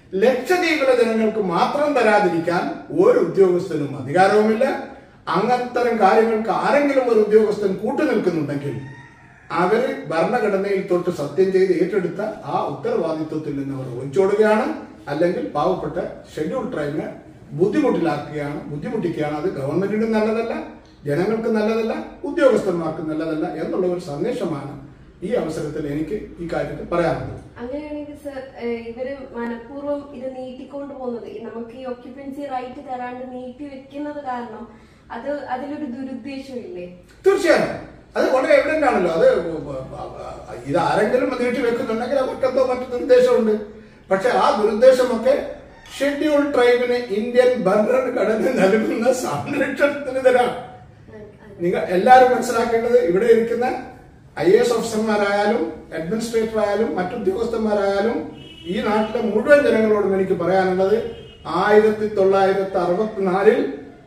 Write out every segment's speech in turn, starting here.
ലക്ഷദ്വീപിലെ ജനങ്ങൾക്ക് മാത്രം തരാതിരിക്കാൻ ഒരു ഉദ്യോഗസ്ഥനും അധികാരവുമില്ല അങ്ങത്തരം കാര്യങ്ങൾക്ക് ആരെങ്കിലും ഒരു ഉദ്യോഗസ്ഥൻ കൂട്ടുനിൽക്കുന്നുണ്ടെങ്കിൽ അവര് ഭരണഘടനയിൽ തൊട്ട് സത്യം ചെയ്ത് ഏറ്റെടുത്ത ആ ഉത്തരവാദിത്വത്തിൽ നിന്ന് അവർ ഒളിച്ചോടുകയാണ് അല്ലെങ്കിൽ പാവപ്പെട്ട ഷെഡ്യൂൾ ട്രൈബിനെ ബുദ്ധിമുട്ടിലാക്കുകയാണ് ബുദ്ധിമുട്ടിക്കുകയാണ് അത് ഗവൺമെന്റിനും നല്ലതല്ല ജനങ്ങൾക്ക് നല്ലതല്ല ഉദ്യോഗസ്ഥന്മാർക്ക് നല്ലതല്ല എന്നുള്ള ഒരു സന്ദേശമാണ് ഈ അവസരത്തിൽ എനിക്ക് ഈ കാര്യത്തിൽ പറയാനുള്ളത് അങ്ങനെയാണെങ്കിൽ സർ ഏഹ് ഇവര് മനഃപൂർവ്വം ഇത് നീട്ടിക്കൊണ്ട് പോകുന്നത് ഈ നമുക്ക് ഈ ഒക്യുപ്പൻസി റൈറ്റ് തരാണ്ട് നീട്ടി വെക്കുന്നത് കാരണം അത് അതിലൊരു ദുരുദ്ദേശം ഇല്ലേ തീർച്ചയായും അത് വളരെ എവിഡന്റ് ആണല്ലോ അത് ഇത് ആരെങ്കിലും നീട്ടി വെക്കുന്നുണ്ടെങ്കിൽ അവർക്ക് എന്തോ മറ്റു നിർദ്ദേശമുണ്ട് പക്ഷെ ആ ദുരുദ്ദേശമൊക്കെ ഷെഡ്യൂൾ ട്രൈബിന് ഇന്ത്യൻ ഭരണഘടന നൽകുന്ന സംരക്ഷണത്തിന് തരാം നിങ്ങൾ എല്ലാവരും മനസ്സിലാക്കേണ്ടത് ഇവിടെ ഇരിക്കുന്ന ഐ എസ് ഓഫീസർമാരായാലും അഡ്മിനിസ്ട്രേറ്റർ ആയാലും മറ്റുദ്യോഗസ്ഥന്മാരായാലും ഈ നാട്ടിലെ മുഴുവൻ ജനങ്ങളോടും എനിക്ക് പറയാനുള്ളത് ആയിരത്തി തൊള്ളായിരത്തി അറുപത്തിനാലിൽ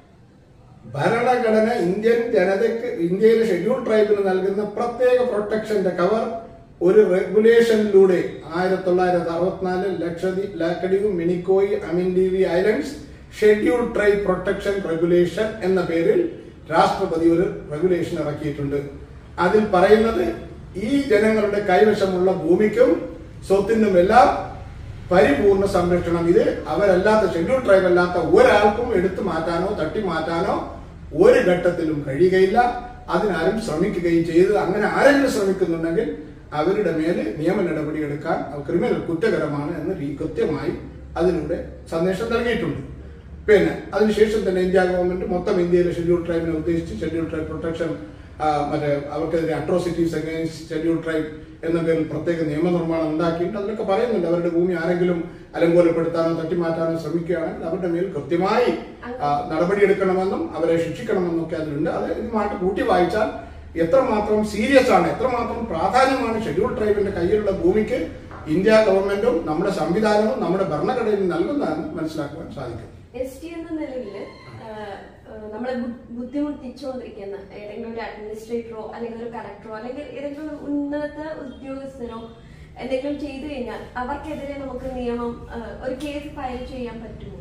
ഭരണഘടന ഇന്ത്യൻ ജനതയ്ക്ക് ഇന്ത്യയിലെ ഷെഡ്യൂൾ ട്രൈബിന് നൽകുന്ന പ്രത്യേക പ്രൊട്ടക്ഷന്റെ കവർ ഒരു റെഗുലേഷനിലൂടെ ആയിരത്തി തൊള്ളായിരത്തി അറുപത്തിനാലിൽ Lakshadweep Laccadive Minicoy Amindivi islands schedule tribe protection regulation എന്ന പേരിൽ രാഷ്ട്രപതി ഒരു റെഗുലേഷൻ ഇറക്കിയിട്ടുണ്ട് അതിൽ പറയുന്നത് ഈ ജനങ്ങളുടെ കൈവശമുള്ള ഭൂമിക്കും സ്വത്തിനുമെല്ലാം പരിപൂർണ സംരക്ഷണം ഇത് അവരല്ലാത്ത ഷെഡ്യൂൾ ട്രൈബ് അല്ലാത്ത ഒരാൾക്കും എടുത്തു മാറ്റാനോ തട്ടി മാറ്റാനോ ഒരു ഘട്ടത്തിലും കഴിയുകയില്ല അതിനാരും ശ്രമിക്കുകയും ചെയ്ത് അങ്ങനെ ആരെങ്കിലും ശ്രമിക്കുന്നുണ്ടെങ്കിൽ അവരുടെ മേല് നിയമ നടപടിയെടുക്കാൻ അത് ക്രിമിനൽ കുറ്റകരമാണ് എന്ന് രീ- കൃത്യമായി അതിലൂടെ സന്ദേശം നൽകിയിട്ടുണ്ട് പിന്നെ അതിനുശേഷം തന്നെ ഇന്ത്യ ഗവൺമെന്റ് മൊത്തം ഇന്ത്യയിലെ ഷെഡ്യൂൾ ട്രൈബിനെ ഉദ്ദേശിച്ച് ഷെഡ്യൂൾ ട്രൈബ് പ്രൊട്ടക്ഷൻ ആ, മറ്റേ അവർക്കെതിരെ അട്രോസിറ്റീസ് അഗൈൻസ്റ്റ് ഷെഡ്യൂൾ ട്രൈബ് എന്ന പേരിൽ പ്രത്യേക നിയമനിർമ്മാണം ഉണ്ടാക്കിയിട്ട് അതിലൊക്കെ പറയുന്നുണ്ട് അവരുടെ ഭൂമി ആരെങ്കിലും അലങ്കോലപ്പെടുത്താനോ തട്ടിമാറ്റാനോ ശ്രമിക്കുകയാണെങ്കിൽ അവരുടെ മേൽ കൃത്യമായി ആ, നടപടിയെടുക്കണമെന്നും അവരെ ശിക്ഷിക്കണമെന്നും ഒക്കെ അതിലുണ്ട് അത് ഇതുമായിട്ട് കൂട്ടി വായിച്ചാൽ എത്രമാത്രം സീരിയസ് ആണ് എത്രമാത്രം പ്രാധാന്യമാണ് ഷെഡ്യൂൾ ട്രൈബിന്റെ കയ്യിലുള്ള ഭൂമിക്ക് ഇന്ത്യ ഗവൺമെന്റും നമ്മുടെ സംവിധാനവും നമ്മുടെ ഭരണഘടനയും നൽകുന്നതെന്ന് മനസ്സിലാക്കുവാൻ സാധിക്കും എസ് ടി എന്ന നിലയില് ആഹ്, ആഹ് നമ്മളെ ബു- ബുദ്ധിമുട്ടിച്ചുകൊണ്ടിരിക്കുന്ന ഏതെങ്കിലും ഒരു അഡ്മിനിസ്ട്രേറ്ററോ അല്ലെങ്കിൽ ഒരു കലക്ടറോ അല്ലെങ്കിൽ ഏതെങ്കിലും ഒരു ഉന്നത ഉദ്യോഗസ്ഥനോ എന്തെങ്കിലും ചെയ്തു കഴിഞ്ഞാൽ അവർക്കെതിരെ നമുക്ക് നിയമം ആഹ്, ഒരു കേസ് ഫയൽ ചെയ്യാൻ പറ്റുമോ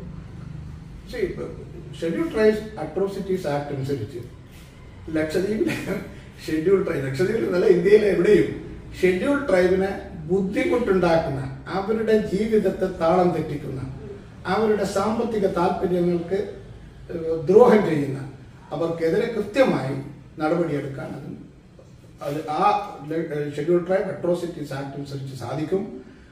ഷെഡ്യൂൾ ട്രൈബ്സ് അട്രോസിറ്റീസ് ആക്ട് അനുസരിച്ച് ലക്ഷദ്വീപിലെ ഷെഡ്യൂൾ ട്രൈബ് ലക്ഷദ്വീപിൽ എന്നല്ല ഇന്ത്യയിലെ എവിടെയും ഷെഡ്യൂൾ ട്രൈബിനെ ബുദ്ധിമുട്ടുണ്ടാക്കുന്ന അവരുടെ ജീവിതത്തെ താളം തെറ്റിക്കുന്ന അവരുടെ സാമ്പത്തിക താല്പര്യങ്ങൾക്ക് ഏഹ്, ദ്രോഹം ചെയ്യുന്ന അവർക്കെതിരെ കൃത്യമായി നടപടിയെടുക്കാൻ അത് അത് ആ ഷെഡ്യൂൾ ട്രൈബ് അട്രോസിറ്റീസ് ആക്ട് അനുസരിച്ച് സാധിക്കും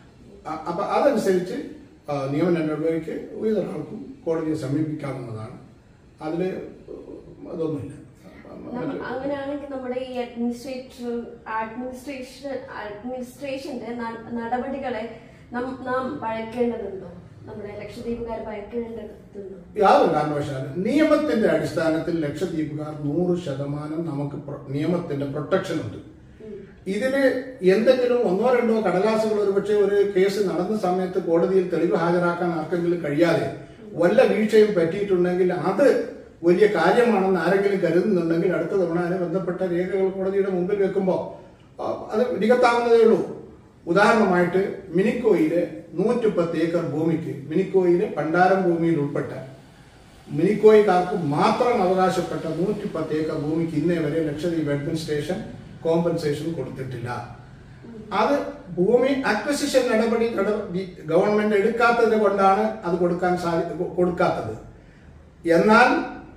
അ- അപ്പൊ അതനുസരിച്ച് ആ, നിയമ നടപടിക്ക് ഏതൊരാൾക്കും കോടതിയെ സമീപിക്കാവുന്നതാണ് അതില് അതൊന്നുമില്ല നമ്മ- അങ്ങനെയാണെങ്കിൽ നമ്മുടെ ഈ അഡ്മിനിസ്ട്രേറ്റർ അഡ്മിനിസ്ട്രേഷൻ അഡ്മിനിസ്ട്രേഷന്റെ ന- നടപടികളെ നം- നാം ഭയക്കേണ്ടതുണ്ടോ നമ്മുടെ ലക്ഷദ്വീപുകാർ ഭയക്കേണ്ടതുണ്ടോ യാതൊരു കാരണവശാലും നിയമത്തിന്റെ അടിസ്ഥാനത്തിൽ ലക്ഷദ്വീപുകാർ നൂറ് ശതമാനം നമുക്ക് പ്ര- നിയമത്തിന്റെ പ്രൊട്ടക്ഷൻ ഉണ്ട് ഇതില് എന്തെങ്കിലും ഒന്നോ രണ്ടോ കടലാസുകൾ ഒരുപക്ഷെ ഒരു കേസ് നടന്ന സമയത്ത് കോടതിയിൽ തെളിവ് ഹാജരാക്കാൻ ആർക്കെങ്കിലും കഴിയാതെ വല്ല വീഴ്ചയും പറ്റിയിട്ടുണ്ടെങ്കിൽ അത് വലിയ കാര്യമാണെന്ന് ആരെങ്കിലും കരുതുന്നുണ്ടെങ്കിൽ അടുത്ത തവണ അതിന് ബന്ധപ്പെട്ട രേഖകൾ കോടതിയുടെ മുമ്പിൽ വെക്കുമ്പോൾ അത് നികത്താവുന്നതേ ഉള്ളൂ ഉദാഹരണമായിട്ട് മിനിക്കോയിലെ നൂറ്റിപ്പത്ത് ഏക്കർ ഭൂമിക്ക് മിനിക്കോയിലെ പണ്ടാരം ഭൂമിയിൽ ഉൾപ്പെട്ട മിനിക്കോയിക്കാർക്ക് മാത്രം അവകാശപ്പെട്ട നൂറ്റിപ്പത്ത് ഏക്കർ ഭൂമിക്ക് ഇന്നേ വരെ ലക്ഷദ്വീപ് അഡ്മിനിസ്ട്രേഷൻ കോമ്പൻസേഷൻ കൊടുത്തിട്ടില്ല അത് ഭൂമി അക്വസിഷൻ നടപടി കട- വി- ഗവൺമെന്റ് എടുക്കാത്തത് കൊണ്ടാണ് അത് കൊടുക്കാൻ സാധി കൊടുക്കാത്തത് എന്നാൽ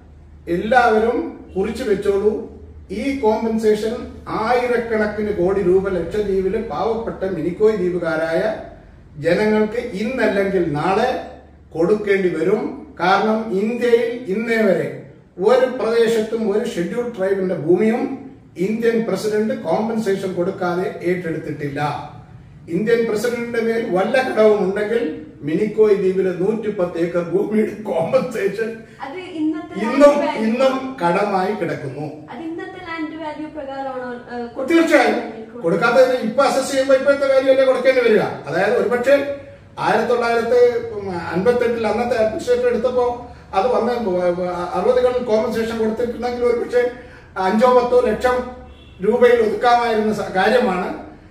എല്ലാവരും കുറിച്ചു വെച്ചോളൂ ഈ കോമ്പൻസേഷൻ ആയിരക്കണക്കിന് കോടി രൂപ ലക്ഷദ്വീപിലെ പാവപ്പെട്ട മിനിക്കോയ് ദ്വീപുകാരായ ജനങ്ങൾക്ക് ഇന്നല്ലെങ്കിൽ നാളെ കൊടുക്കേണ്ടി വരും കാരണം ഇന്ത്യയിൽ ഇന്നേ വരെ ഒരു പ്രദേശത്തും ഒരു ഷെഡ്യൂൾ ട്രൈബിന്റെ ഭൂമിയും ഇന്ത്യൻ പ്രസിഡന്റ് കോമ്പൻസേഷൻ കൊടുക്കാതെ ഏറ്റെടുത്തിട്ടില്ല ഇന്ത്യൻ പ്രസിഡന്റിന്റെ മേൽ വല്ല കടവും ഉണ്ടെങ്കിൽ മിനിക്കോയ് ദ്വീപിലെ നൂറ്റിപ്പത്ത് ഏക്കർ ഭൂമിയുടെ കോമ്പൻസേഷൻ അത് ഇന്നത്തെ ഇന്നും land value- ഇന്നും കടമായി കിടക്കുന്നു അത് ഇന്നത്തെ ലാൻഡ് വാല്യൂ പ്രകാരമാണോ ഏഹ്, കൊടുക്കുന്നത്? തീർച്ചയായും കൊടുക്കാത്തതിന് ഇപ്പൊ അസസ് ചെയ്യുമ്പോൾ ഇപ്പോഴത്തെ കാര്യമല്ലേ കൊടുക്കേണ്ടി വരിക അതായത് ഒരുപക്ഷെ ആയിരത്തി തൊള്ളായിരത്തി അൻപത്തെട്ടിൽ അന്നത്തെ അഡ്മിനിസ്ട്രേറ്റർ എടുത്തപ്പോ അത് വന്ന് അറുപതുകളിൽ കോമ്പൻസേഷൻ കൊടുത്തിട്ടുണ്ടെങ്കിൽ ഒരുപക്ഷെ അഞ്ചോ പത്തോ ലക്ഷം രൂപയിൽ ഒതുക്കാമായിരുന്ന സ- കാര്യമാണ്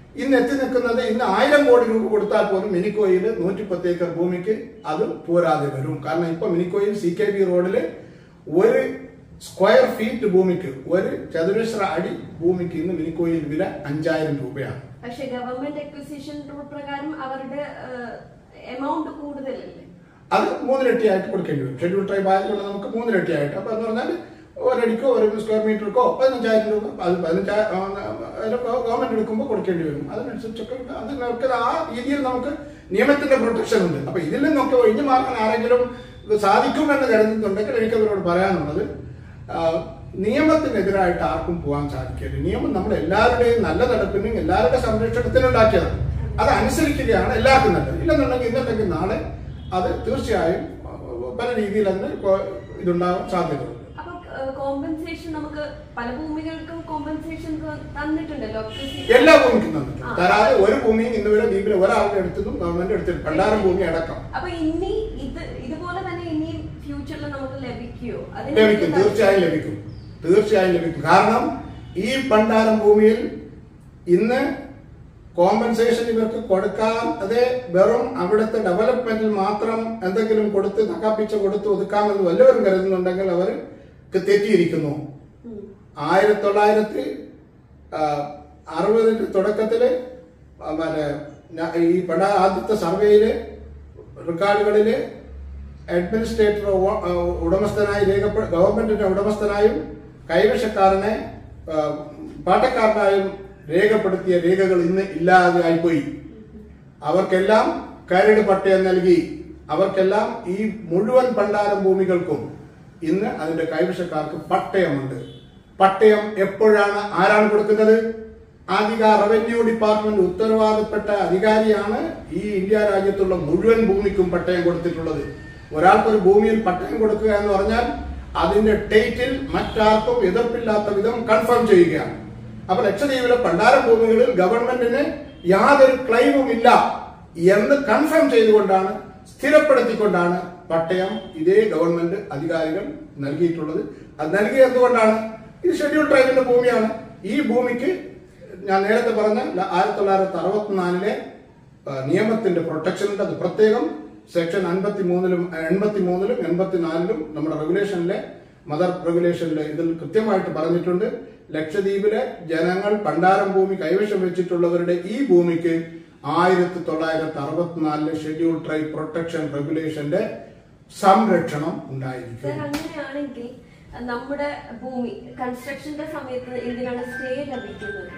ഇന്ന് എത്തി നിൽക്കുന്നത് ഇന്ന് ആയിരം കോടി രൂപ കൊടുത്താൽ പോലും മിനിക്കോയിൽ നൂറ്റിപ്പത്ത് ഏക്കർ ഭൂമിക്ക് അത് പോരാതെ വരും കാരണം ഇപ്പൊ മിനിക്കോയിൽ സി കെ ബി റോഡില് ഒരു സ്ക്വയർ ഫീറ്റ് ഭൂമിക്ക് ഒരു ചതുരശ്ര അടി ഭൂമിക്ക് ഇന്ന് മിനിക്കോയിൽ വില അഞ്ചായിരം രൂപയാണ് പക്ഷെ ഗവൺമെന്റ് അക്വിസിഷൻ റൂൾ പ്രകാരം അവരുടെ എമൗണ്ട് കൂടുതലല്ലേ അത് മൂന്നിരട്ടിയായിട്ട് കൊടുക്കേണ്ടി വരും ഷെഡ്യൂൾ ട്രൈബ് ആയതുകൊണ്ട് നമുക്ക് മൂന്നിരട്ടിയായിട്ട് അപ്പൊ എന്ന് പറഞ്ഞാൽ ഒരടിക്കോ ഒരു സ്ക്വയർ മീറ്റർക്കോ പതിനഞ്ചായിരം രൂപ അത് പതിനഞ്ചായിരം ഗവൺമെന്റ് എടുക്കുമ്പോൾ കൊടുക്കേണ്ടി വരും അതിനനുസരിച്ചൊക്കെ അതിനൊക്കെ ആ രീതിയിൽ നമുക്ക് നിയമത്തിന്റെ പ്രൊട്ടക്ഷൻ ഉണ്ട് അപ്പൊ ഇതിൽ നിന്നൊക്കെ ഒഴിഞ്ഞു മാറാൻ ആരെങ്കിലും ഇത് സാധിക്കുമെന്ന് കരുതുന്നുണ്ടെങ്കിൽ എനിക്ക് അവരോട് പറയാനുള്ളത് ആ, നിയമത്തിനെതിരായിട്ട് ആർക്കും പോകാൻ സാധിക്കില്ല നിയമം നമ്മൾ എല്ലാവരുടെയും നല്ല നടപ്പിനും എല്ലാവരുടെ സംരക്ഷണത്തിനും ഉണ്ടാക്കിയതാണ് അത് അനുസരിക്കുകയാണ് എല്ലാവർക്കും നല്ലത് ഇല്ലെന്നുണ്ടെങ്കിൽ ഇന്നുണ്ടെങ്കിൽ നാളെ അത് തീർച്ചയായും ആ, പല രീതിയിൽ അതിന് കൊ- ഇതുണ്ടാകാൻ സാധ്യതയുണ്ട് അപ്പൊ കോമ്പൻസേഷൻ നമുക്ക് പല ഭൂമികൾക്കും കോമ്പൻസേഷൻ തന്നിട്ടുണ്ടല്ലോ acquisition. എല്ലാ ഭൂമിക്കും തന്നിട്ടുണ്ട് ആ. തരാതെ ഒരു ഭൂമിയും ഇന്നുവരെ ദ്വീപിലെ ഒരാളുടെ എടുത്തതും ഗവൺമെന്റ് എടുത്തിട്ടുണ്ട് പണ്ടാരം ഭൂമി അടക്കം അപ്പൊ ഇനി ഇത് ഇതുപോലെ തന്നെ ഇനി ഫ്യൂച്ചറിൽ നമുക്ക് ലഭിക്കുമോ അതിന് ലഭിക്കും തീർച്ചയായും ലഭിക്കും തീർച്ചയായും ലഭിക്കും കാരണം ഈ പണ്ടാരം ഭൂമിയിൽ ഇന്ന് കോമ്പൻസേഷൻ ഇവർക്ക് കൊടുക്കാൻ അതേ വെറും അവിടുത്തെ ഡെവലപ്മെന്റിൽ മാത്രം എന്തെങ്കിലും കൊടുത്ത് തക്കാപ്പിച്ച കൊടുത്ത് ഒതുക്കാമെന്ന് വല്ലവരും കരുതുന്നുണ്ടെങ്കിൽ അവർ തെറ്റിയിരിക്കുന്നു ഉം. ആയിരത്തി തൊള്ളായിരത്തി അറുപതിന്റെ തുടക്കത്തില് ആ, മറ്റേ ഞ- ഈ പണ്ട ആദ്യത്തെ സർവേയില് റെക്കോർഡുകളില് അഡ്മിനിസ്ട്രേറ്റർ ഉവ- ആ, ഉടമസ്ഥനായി രേഖപ്പെ ഗവൺമെന്റിന്റെ ഉടമസ്ഥനായും കൈവശക്കാരനെ ആ, പാട്ടക്കാരനായും രേഖപ്പെടുത്തിയ രേഖകൾ ഇന്ന് ഇല്ലാതെയായിപ്പോയി അവർക്കെല്ലാം കരട് പട്ടയം നൽകി അവർക്കെല്ലാം ഈ മുഴുവൻ പണ്ടാരം ഭൂമികൾക്കും ഇന്ന് അതിന്റെ കൈവശക്കാർക്ക് പട്ടയമുണ്ട് പട്ടയം എപ്പോഴാണ് ആരാണ് കൊടുക്കുന്നത് ആധിക റവന്യൂ ഡിപ്പാർട്ട്മെന്റ് ഉത്തരവാദപ്പെട്ട അധികാരിയാണ് ഈ ഇന്ത്യ രാജ്യത്തുള്ള മുഴുവൻ ഭൂമിക്കും പട്ടയം കൊടുത്തിട്ടുള്ളത് ഒരാൾക്കൊരു ഭൂമിയിൽ പട്ടയം കൊടുക്കുക എന്ന് പറഞ്ഞാൽ അതിന്റെ ഡേറ്റിൽ മറ്റാർക്കും എതിർപ്പില്ലാത്ത വിധം കൺഫേം ചെയ്യുകയാണ് അപ്പൊ ലക്ഷദ്വീപിലെ പണ്ടാര ഭൂമികളിൽ ഗവൺമെന്റിന് യാതൊരു ക്ലെയിമും ഇല്ല എന്ന് കൺഫേം ചെയ്തുകൊണ്ടാണ് സ്ഥിരപ്പെടുത്തിക്കൊണ്ടാണ് പട്ടയം ഇതേ ഗവൺമെന്റ് അധികാരികൾ നൽകിയിട്ടുള്ളത് അത് നൽകിയത് എന്തുകൊണ്ടാണ് ഇത് ഷെഡ്യൂൾ ട്രൈബിന്റെ ഭൂമിയാണ് ഈ ഭൂമിക്ക് ഞാൻ നേരത്തെ പറഞ്ഞ ല- ആയിരത്തി തൊള്ളായിരത്തി അറുപത്തിനാലിലെ ആ, നിയമത്തിന്റെ പ്രൊട്ടക്ഷൻ ഉണ്ട് അത് പ്രത്യേകം സെക്ഷൻ അൻപത്തി മൂന്നിലും എൺപത്തി മൂന്നിലും എൺപത്തിനാലിലും നമ്മുടെ റെഗുലേഷനിലെ മദർ റെഗുലേഷനിലെ ഇതിൽ കൃത്യമായിട്ട് പറഞ്ഞിട്ടുണ്ട് ലക്ഷദ്വീപിലെ ജനങ്ങൾ പണ്ടാരം ഭൂമി കൈവശം വെച്ചിട്ടുള്ളവരുടെ ഈ ഭൂമിക്ക് ആയിരത്തി തൊള്ളായിരത്തി അറുപത്തിനാലിലെ ഷെഡ്യൂൾ ട്രൈബ് പ്രൊട്ടക്ഷൻ റെഗുലേഷന്റെ സംരക്ഷണം ഉണ്ടായിരിക്കും സർ അങ്ങനെയാണെങ്കിൽ അഹ് നമ്മുടെ ഭൂമി കൺസ്ട്രക്ഷന്റെ സമയത്ത് എന്തിനാണ് സ്റ്റേ ലഭിക്കുന്നത്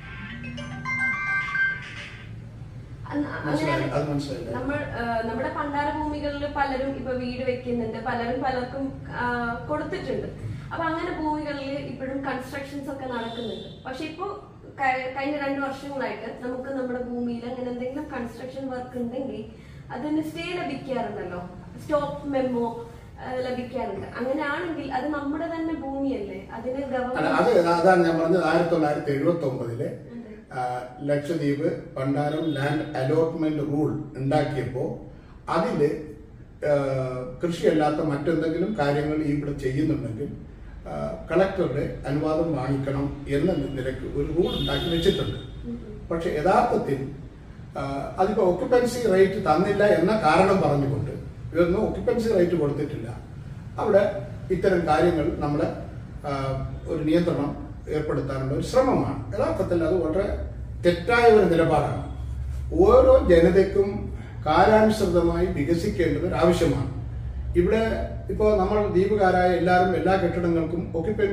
അന്ന് മനസ്സിലായില്ല, അങ്ങനെ അത് മനസ്സിലായില്ല. നമ്മൾ ആഹ് നമ്മുടെ പണ്ടാര ഭൂമികളിൽ പലരും ഇപ്പൊ വീട് വെക്കുന്നുണ്ട് പലരും പലർക്കും ആഹ് കൊടുത്തിട്ടുണ്ട് അപ്പൊ അങ്ങനെ ഭൂമികളിൽ ഇപ്പോഴും കൺസ്ട്രക്ഷൻസ് ഒക്കെ നടക്കുന്നുണ്ട് പക്ഷെ ഇപ്പൊ ക- കഴിഞ്ഞ രണ്ട് വർഷങ്ങളായിട്ട് നമുക്ക് നമ്മുടെ ഭൂമിയിൽ അങ്ങനെ എന്തെങ്കിലും കൺസ്ട്രക്ഷൻ വർക്ക് ഉണ്ടെങ്കിൽ അതിന് സ്റ്റേ ലഭിക്കാറുണ്ടല്ലോ സ്റ്റോപ്പ് മെമ്മോ ലഭിക്കാറുണ്ട് അങ്ങനെയാണെങ്കിൽ അത് നമ്മുടെ തന്നെ ഭൂമിയല്ലേ അതിന് അല്ല ഗവൺമെന്റ് അത് അതാണ് ഞാൻ പറഞ്ഞത് ആയിരത്തി തൊള്ളായിരത്തി എഴുപത്തി ഒമ്പതിലെ ലക്ഷദ്വീപ് പണ്ടാരം ലാൻഡ് അലോട്ട്മെന്റ് റൂൾ ഉണ്ടാക്കിയപ്പോ അതില് ആ, കൃഷിയല്ലാത്ത മറ്റെന്തെങ്കിലും കാര്യങ്ങൾ ഈ ഇവിടെ ചെയ്യുന്നുണ്ടെങ്കിൽ ആ, കളക്ടറുടെ അനുവാദം വാങ്ങിക്കണം എന്ന നിലയ്ക്ക് ഒരു റൂൾ ഉണ്ടാക്കി വെച്ചിട്ടുണ്ട് പക്ഷെ യഥാർത്ഥത്തിൽ ആ, അതിപ്പോ ഒക്യുപ്പൻസി റേറ്റ് തന്നില്ല എന്ന കാരണം പറഞ്ഞുകൊണ്ട് ഇതൊന്നും ഒക്യുപ്പൻസി റേറ്റ് കൊടുത്തിട്ടില്ല അവിടെ ഇത്തരം കാര്യങ്ങൾ നമ്മുടെ ആ, ഒരു നിയന്ത്രണം ഏർപ്പെടുത്താനുള്ള ഒരു ശ്രമമാണ് യഥാർത്ഥത്തിൽ അത് വളരെ തെറ്റായ ഒരു നിലപാടാണ് ഓരോ ജനതയ്ക്കും കാലാനുസൃതമായി വികസിക്കേണ്ടത് ഒരു ആവശ്യമാണ് ഇവിടെ ഇപ്പോൾ നമ്മൾ ദ്വീപുകാരായ എല്ലാവരും എല്ലാ കെട്ടിടങ്ങൾക്കും ഒക്യുപ്പൻ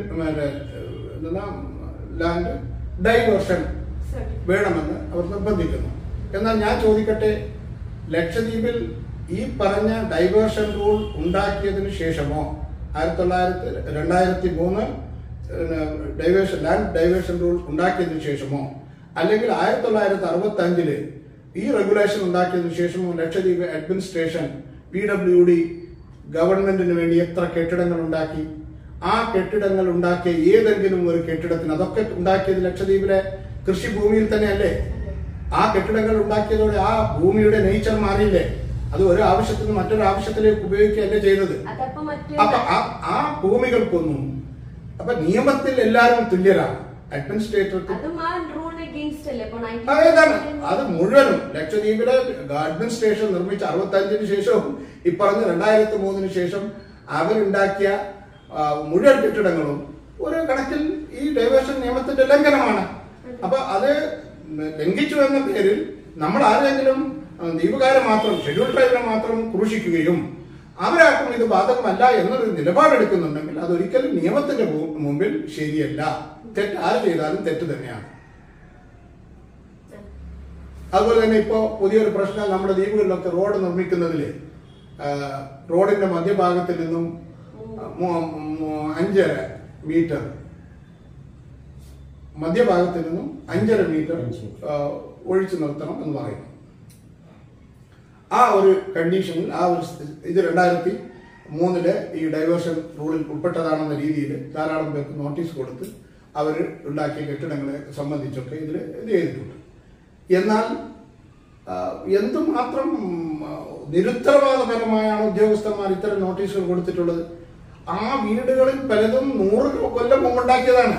ലാൻഡ് ഡൈവേർഷൻ വേണമെന്ന് അവർ നിർബന്ധിക്കുന്നു എന്നാൽ ഞാൻ ചോദിക്കട്ടെ ലക്ഷദ്വീപിൽ ഈ പറഞ്ഞ ഡൈവേർഷൻ റൂൾ ഉണ്ടാക്കിയതിനു ശേഷമോ ആയിരത്തി തൊള്ളായിരത്തി രണ്ടായിരത്തി മൂന്ന് ഡൈവേർഷൻ ലാൻഡ് ഡൈവേർഷൻ റൂൾ ഉണ്ടാക്കിയതിനു ശേഷമോ അല്ലെങ്കിൽ ആയിരത്തി തൊള്ളായിരത്തി അറുപത്തി അഞ്ചില് ഈ റെഗുലേഷൻ ഉണ്ടാക്കിയതിനു ശേഷമോ Lakshadweep administration P W D ഗവൺമെന്റിന് വേണ്ടി എത്ര കെട്ടിടങ്ങൾ ഉണ്ടാക്കി ആ കെട്ടിടങ്ങൾ ഉണ്ടാക്കിയ ഏതെങ്കിലും ഒരു കെട്ടിടത്തിന് അതൊക്കെ ഉണ്ടാക്കിയത് ലക്ഷദ്വീപിലെ കൃഷിഭൂമിയിൽ തന്നെയല്ലേ ആ കെട്ടിടങ്ങൾ ഉണ്ടാക്കിയതോടെ ആ ഭൂമിയുടെ നേച്ചർ മാറിയില്ലേ അത് ഒരു ആവശ്യത്തിന് മറ്റൊരു ആവശ്യത്തിലേക്ക് ഉപയോഗിക്കുകയല്ലേ ചെയ്തത് അതപ്പോ മറ്റേ അപ്പൊ ആ- ആ ഭൂമികൾക്കൊന്നും അപ്പൊ നിയമത്തിൽ എല്ലാവരും തുല്യരാണ് അഡ്മിനിസ്ട്രേറ്റർക്ക് അതും ആ റൂളിന് അഗെയിൻസ്റ്റ് അല്ലേ ഇപ്പൊ അതേതാണ് അത് മുഴുവനും ലക്ഷദ്വീപിലെ അഡ്മിനിസ്ട്രേഷൻ നിർമ്മിച്ച അറുപത്തഞ്ചിന് ശേഷവും ഈ പറഞ്ഞ രണ്ടായിരത്തി മൂന്നിന് ശേഷം അവരുണ്ടാക്കിയ ആ, മുഴുവൻ കെട്ടിടങ്ങളും ഒരു കണക്കിൽ ഈ ഡൈവേർഷൻ നിയമത്തിന്റെ ലംഘനമാണ് അപ്പൊ അത് ലംഘിച്ചു എന്ന പേരിൽ നമ്മൾ ആരെങ്കിലും ആ, ദ്വീപുകാരെ മാത്രം ഷെഡ്യൂൾ ട്രൈബിനെ മാത്രം ക്രൂശിക്കുകയും അവരാർക്കും ഇത് ബാധകമല്ല എന്നൊരു നിലപാടെടുക്കുന്നുണ്ടെങ്കിൽ അതൊരിക്കലും നിയമത്തിന്റെ മു- മുമ്പിൽ ശരിയല്ല തെറ്റ് ആര് ചെയ്താലും തെറ്റ് തന്നെയാണ് അതുപോലെ തന്നെ ഇപ്പോ പുതിയൊരു പ്രശ്നം നമ്മുടെ ദ്വീപുകളിലൊക്കെ റോഡ് നിർമ്മിക്കുന്നതിൽ റോഡിന്റെ മധ്യഭാഗത്തിൽ നിന്നും മു- മു- അഞ്ചര മീറ്റർ മധ്യഭാഗത്തിൽ നിന്നും അഞ്ചര മീറ്റർ ആ, ഒഴിച്ചു നിർത്തണം എന്ന് പറയുന്നു ആ ഒരു കണ്ടീഷനിൽ ആ ഒരു സ്ഥി- ഇത് രണ്ടായിരത്തി മൂന്നില് ഈ ഡൈവേർഷൻ റൂളിൽ ഉൾപ്പെട്ടതാണെന്ന രീതിയിൽ ധാരാളം പേർക്ക് നോട്ടീസ് കൊടുത്ത് അവർ ഉണ്ടാക്കിയ കെട്ടിടങ്ങളെ സംബന്ധിച്ചൊക്കെ ഇതിൽ ഇത് ചെയ്തിട്ടുണ്ട് എന്നാൽ ആ, എന്തുമാത്രം ആ, നിരുത്തരവാദപരമായാണ് ഉദ്യോഗസ്ഥന്മാർ ഇത്തരം നോട്ടീസുകൾ കൊടുത്തിട്ടുള്ളത് ആ വീടുകളിൽ പലതും നൂറ് കൊല്ലം മുമ്പുണ്ടാക്കിയതാണ്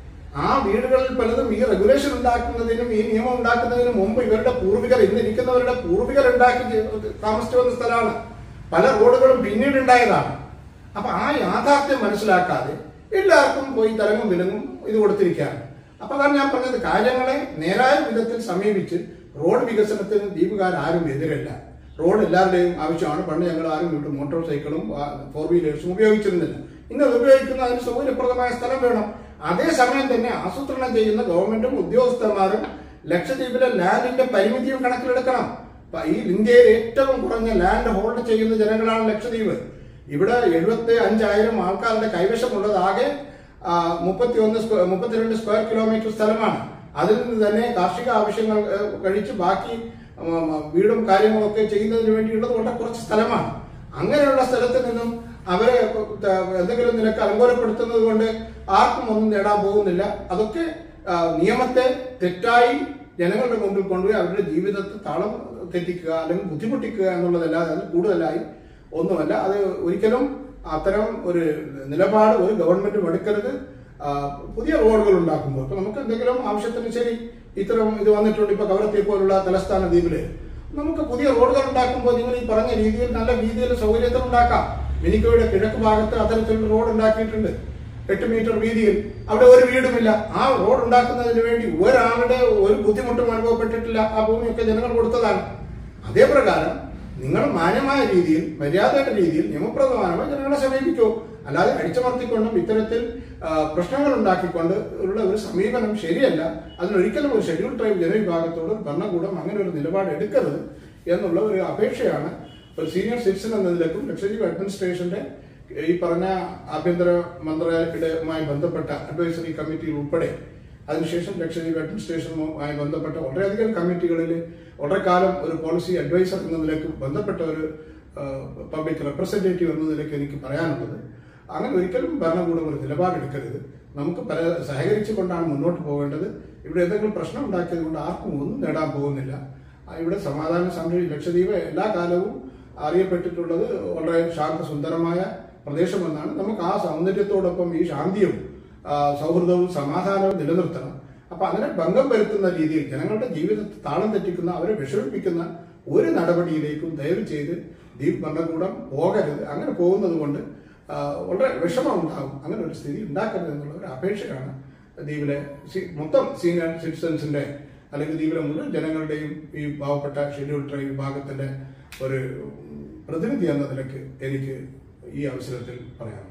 ആ വീടുകളിൽ പലതും ഈ റെഗുലേഷൻ ഉണ്ടാക്കുന്നതിനും ഈ നിയമം ഉണ്ടാക്കുന്നതിനും മുമ്പ് ഇവരുടെ പൂർവികർ ഇന്നിരിക്കുന്നവരുടെ പൂർവികർ ഉണ്ടാക്കി ജെ- താമസിച്ചു വന്ന സ്ഥലമാണ് പല റോഡുകളും പിന്നീട് ഉണ്ടായതാണ് അപ്പൊ ആ യാഥാർത്ഥ്യം മനസ്സിലാക്കാതെ എല്ലാവർക്കും പോയി തലങ്ങും വിലങ്ങും ഇത് കൊടുത്തിരിക്കുകയാണ് അപ്പൊ അതാണ് ഞാൻ പറഞ്ഞത് കാര്യങ്ങളെ നേരായ വിധത്തിൽ സമീപിച്ച് റോഡ് വികസനത്തിന് ദ്വീപുകാർ ആരും എതിരല്ല റോഡ് എല്ലാവരുടെയും ആവശ്യമാണ് പണ്ട് ഞങ്ങൾ ആരും വീട്ട് മോട്ടോർ സൈക്കിളും ഫോർ വീലേഴ്സും ഉപയോഗിച്ചിരുന്നില്ല ഇന്ന് അത് ഉപയോഗിക്കുന്ന അതിന് സൗകര്യപ്രദമായ സ്ഥലം വേണം അതേസമയം തന്നെ ആസൂത്രണം ചെയ്യുന്ന ഗവൺമെന്റും ഉദ്യോഗസ്ഥന്മാരും ലക്ഷദ്വീപിലെ ലാൻഡിന്റെ പരിമിതിയും കണക്കിലെടുക്കണം അപ്പൊ ഈ ഇന്ത്യയിൽ ഏറ്റവും കുറഞ്ഞ ലാൻഡ് ഹോൾഡ് ചെയ്യുന്ന ജനങ്ങളാണ് ലക്ഷദ്വീപ് ഇവിടെ എഴുപത്തി അഞ്ചായിരം ആൾക്കാരുടെ കൈവശമുള്ളത് ആകെ മുപ്പത്തി ഒന്ന് മുപ്പത്തിരണ്ട് സ്ക്വയർ കിലോമീറ്റർ സ്ഥലമാണ് അതിൽ നിന്ന് തന്നെ കാർഷിക ആവശ്യങ്ങൾ ഏഹ്, കഴിച്ച് ബാക്കി ഉം, വീടും കാര്യങ്ങളൊക്കെ ചെയ്യുന്നതിന് വേണ്ടിയുള്ളത് വളരെ കുറച്ച് സ്ഥലമാണ് അങ്ങനെയുള്ള സ്ഥലത്ത് നിന്നും അവരെ ത- എന്തെങ്കിലും നിലക്ക് അലങ്കോലപ്പെടുത്തുന്നത് കൊണ്ട് ആർക്കും ഒന്നും നേടാൻ പോകുന്നില്ല അതൊക്കെ ആ, നിയമത്തെ തെറ്റായി ജനങ്ങളുടെ മുമ്പിൽ കൊണ്ടുപോയി അവരുടെ ജീവിതത്തെ താളം തെറ്റിക്കുക അല്ലെങ്കിൽ ബുദ്ധിമുട്ടിക്കുക എന്നുള്ളതല്ലാതെ അത് കൂടുതലായി ഒന്നുമല്ല അത് ഒരിക്കലും അത്തരം ഒരു നിലപാട് ഒരു ഗവൺമെന്റും എടുക്കരുത് ആ, പുതിയ റോഡുകൾ ഉണ്ടാക്കുമ്പോൾ ഇപ്പൊ നമുക്ക് എന്തെങ്കിലും ആവശ്യത്തിന് ശരി ഇത്തരം ഇത് വന്നിട്ടുണ്ട് ഇപ്പൊ കവരത്തി പോലുള്ള തലസ്ഥാന ദ്വീപില് നമുക്ക് പുതിയ റോഡുകൾ ഉണ്ടാക്കുമ്പോൾ നിങ്ങൾ ഈ പറഞ്ഞ രീതിയിൽ നല്ല രീതിയിൽ സൗകര്യത്തിൽ ഉണ്ടാക്കാം മിനിക്കോയുടെ കിഴക്ക് ഭാഗത്ത് അത്തരത്തിലുള്ള റോഡ് ഉണ്ടാക്കിയിട്ടുണ്ട് എട്ട് മീറ്റർ വീതിയിൽ അവിടെ ഒരു വീടുമില്ല ആ റോഡ് ഉണ്ടാക്കുന്നതിന് വേണ്ടി ഒരാളുടെ ഒരു ബുദ്ധിമുട്ടും അനുഭവപ്പെട്ടിട്ടില്ല ആ ഭൂമിയൊക്കെ ജനങ്ങൾ കൊടുത്തതാണ് അതേ പ്രകാരം നിങ്ങൾ മാന്യമായ രീതിയിൽ മര്യാദയുടെ രീതിയിൽ നിയമപ്രധാനമായി ജനങ്ങളെ സമീപിക്കൂ അല്ലാതെ അടിച്ചമർത്തിക്കൊണ്ടും ഇത്തരത്തിൽ ആ, പ്രശ്നങ്ങൾ ഉണ്ടാക്കിക്കൊണ്ട് ഉള്ള ഒരു സമീപനം ശരിയല്ല അതിനൊരിക്കലും ഒരു ഷെഡ്യൂൾ ട്രൈബ് ജനവിഭാഗത്തോട് ഭരണകൂടം അങ്ങനെ ഒരു നിലപാട് എടുക്കരുത് എന്നുള്ള ഒരു അപേക്ഷയാണ് ഒരു സീനിയർ സിറ്റിസൺ എന്ന നിലക്കും ലക്ഷദ്വീപ് അഡ്മിനിസ്ട്രേഷന്റെ ഈ പറഞ്ഞ ആഭ്യന്തര മന്ത്രാലയവുമായി ബന്ധപ്പെട്ട അഡ്വൈസറി കമ്മിറ്റിയിൽ ഉൾപ്പെടെ അതിനുശേഷം ലക്ഷദ്വീപ് അഡ്മിനിസ്ട്രേഷനുമായി ബന്ധപ്പെട്ട വളരെയധികം കമ്മിറ്റികളിൽ വളരെ കാലം ഒരു പോളിസി അഡ്വൈസർ എന്ന നിലക്ക് ബന്ധപ്പെട്ട ഒരു പബ്ലിക് റെപ്രസെന്റേറ്റീവ് എന്ന നിലയ്ക്ക് എനിക്ക് പറയാനുള്ളത് അങ്ങനെ ഒരിക്കലും ഭരണകൂടം ഒരു നിലപാടെടുക്കരുത് നമുക്ക് പല സഹകരിച്ചുകൊണ്ടാണ് മുന്നോട്ട് പോകേണ്ടത് ഇവിടെ എന്തെങ്കിലും പ്രശ്നം ഉണ്ടാക്കിയത് കൊണ്ട് ആർക്കും ഒന്നും നേടാൻ പോകുന്നില്ല ആ, ഇവിടെ സമാധാന സംരക്ഷി ലക്ഷദ്വീപ് എല്ലാ കാലവും അറിയപ്പെട്ടിട്ടുള്ളത് വളരെ ശാന്തസുന്ദരമായ പ്രദേശമെന്നാണ് നമുക്ക് ആ സൗന്ദര്യത്തോടൊപ്പം ഈ ശാന്തിയും ആ, സൗഹൃദവും സമാധാനവും നിലനിർത്തണം അപ്പൊ അങ്ങനെ ഭംഗം വരുത്തുന്ന രീതിയിൽ ജനങ്ങളുടെ ജീവിതത്തെ താളം തെറ്റിക്കുന്ന അവരെ വിഷമിപ്പിക്കുന്ന ഒരു നടപടിയിലേക്കും ദയവ് ചെയ്ത് ദ്വീപ് ഭരണകൂടം പോകരുത് അങ്ങനെ പോകുന്നത് കൊണ്ട് ആ, വളരെ വിഷമം ഉണ്ടാകും അങ്ങനെ ഒരു സ്ഥിതി ഉണ്ടാക്കരുത് എന്നുള്ള ഒരു അപേക്ഷയാണ് ദ്വീപിലെ സി- മൊത്തം സീനിയർ സിറ്റിസൺസിന്റെ അല്ലെങ്കിൽ ദ്വീപിലെ മുഴുവൻ ജനങ്ങളുടെയും ഈ പാവപ്പെട്ട ഷെഡ്യൂൾ ട്രൈബ് വിഭാഗത്തിന്റെ ഒരു പ്രതിനിധി എന്ന നിലയ്ക്ക് എനിക്ക് ഈ അവസരത്തിൽ പറയാനുള്ളത്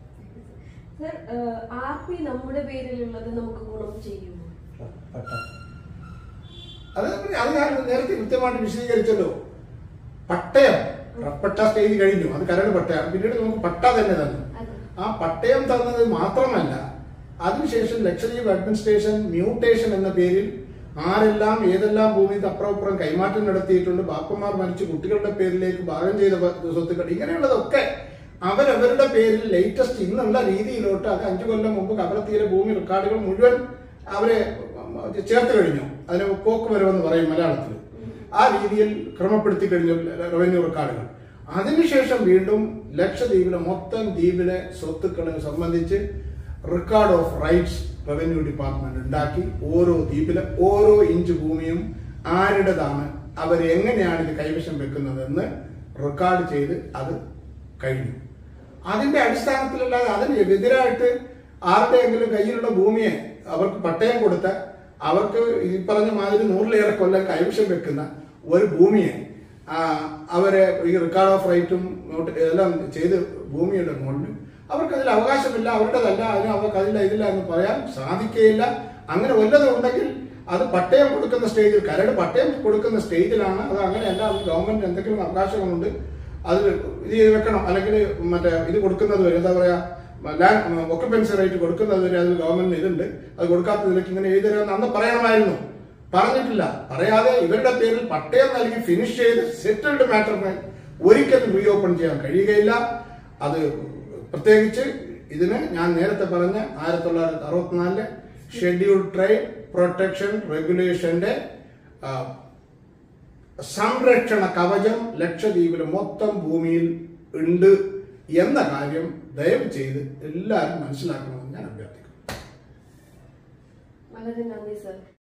സർ ആർ പി നമ്മുടെ പേരിലുള്ളത് നമുക്ക് ഗുണം ചെയ്യുമോ അത് അത് ഞാൻ നേരത്തെ കൃത്യമായിട്ട് വിശദീകരിച്ചല്ലോ പട്ടയം പട്ട സ്റ്റേജ് കഴിഞ്ഞു അത് കരട് പട്ടയം പിന്നീട് നമുക്ക് പട്ട തന്നെ തന്നു അതെ ആ പട്ടയം തന്നത് മാത്രമല്ല അതിനുശേഷം ലക്ഷദ്വീപ് അഡ്മിനിസ്ട്രേഷൻ മ്യൂട്ടേഷൻ എന്ന പേരിൽ ആരെല്ലാം ഏതെല്ലാം ഭൂമിക്ക് അപ്പുറം കൈമാറ്റം നടത്തിയിട്ടുണ്ട് ബാപ്പന്മാർ മരിച്ചു കുട്ടികളുടെ പേരിലേക്ക് ഭാഗം ചെയ്ത പ- സ്വത്തുക്കൾ ഇങ്ങനെയുള്ളതൊക്കെ അവരവരുടെ പേരിൽ ലേറ്റസ്റ്റ് ഇന്നുള്ള രീതിയിലോട്ട് അത് അഞ്ചു കൊല്ലം മുമ്പ് കവലത്തിയിലെ ഭൂമി റെക്കോർഡുകൾ മുഴുവൻ അവരെ ചേർത്ത് കഴിഞ്ഞു അതിന് പോക്ക് വരവെന്ന് പറയും മലയാളത്തിൽ ആ രീതിയിൽ ക്രമപ്പെടുത്തി കഴിഞ്ഞു റവന്യൂ റെക്കോർഡുകൾ അതിനുശേഷം വീണ്ടും ലക്ഷദ്വീപിലെ മൊത്തം ദ്വീപിലെ സ്വത്തുക്കളെ സംബന്ധിച്ച് record of rights revenue department ഉണ്ടാക്കി ഓരോ ദ്വീപിലെ ഓരോ ഇഞ്ച് ഭൂമിയും ആരുടേതാണ് അവർ എങ്ങനെയാണ് ഇത് കൈവശം വെക്കുന്നതെന്ന് റെക്കോർഡ് ചെയ്ത് അത് കഴിഞ്ഞു അതിന്റെ അടിസ്ഥാനത്തിലല്ലാതെ അതിന് എതിരായിട്ട് ആരുടെയെങ്കിലും കയ്യിലുള്ള ഭൂമിയെ അവർക്ക് പട്ടയം കൊടുത്ത അവർക്ക് ഈ പറഞ്ഞ മാതിരി നൂറിലേറെ കൊല്ലം കൈവശം വെക്കുന്ന ഒരു ഭൂമിയെ ആ, അവരെ ഈ റെക്കോർഡ് ഓഫ് റൈറ്റും നോട്ട് എല്ലാം ചെയ്ത് ഭൂമിയുടെ മുകളിൽ അവർക്ക് അതിൽ അവകാശമില്ല അവരുടേതല്ല അതിന് അവർക്ക് അതില്ല ഇതില്ല എന്ന് പറയാൻ സാധിക്കുകയില്ല അങ്ങനെ വല്ലതും ഉണ്ടെങ്കിൽ അത് പട്ടയം കൊടുക്കുന്ന സ്റ്റേജിൽ കരട് പട്ടയം കൊടുക്കുന്ന സ്റ്റേജിലാണ് അത് അങ്ങനെയല്ല അത് ഗവൺമെന്റ് എന്തെങ്കിലും അവകാശങ്ങളുണ്ട് അത് ഇത് ചെയ്ത് വെക്കണം അല്ലെങ്കിൽ മറ്റേ ഇത് കൊടുക്കുന്നത് വരെ എന്താ പറയാ ഒക്കപ്പൻസി റേറ്റ് കൊടുക്കുന്നത് വരെ അതിൽ ഗവൺമെന്റിന് ഇതുണ്ട് അത് കൊടുക്കാത്തതിലേക്ക് ഇങ്ങനെ എഴുതി തരാമെന്ന് അന്ന് പറയണമായിരുന്നു പറഞ്ഞിട്ടില്ല പറയാതെ ഇവരുടെ പേരിൽ പട്ടയം നൽകി ഫിനിഷ് ചെയ്ത് സെറ്റിൽഡ് മാറ്ററിനെ ഒരിക്കലും റീഓപ്പൺ ചെയ്യാൻ കഴിയുകയില്ല അത് പ്രത്യേകിച്ച് ഇതിന് ഞാൻ നേരത്തെ പറഞ്ഞ ആയിരത്തി തൊള്ളായിരത്തി അറുപത്തിനാലിലെ ഷെഡ്യൂൾ ട്രൈബ് പ്രൊട്ടക്ഷൻ റെഗുലേഷന്റെ ആ, സംരക്ഷണ കവചം ലക്ഷദ്വീപിലെ മൊത്തം ഭൂമിയിൽ ഉണ്ട് എന്ന കാര്യം ദയവ് ചെയ്ത് എല്ലാവരും മനസ്സിലാക്കണമെന്ന് ഞാൻ അഭ്യർത്ഥിക്കുന്നു വളരെ നന്ദി സർ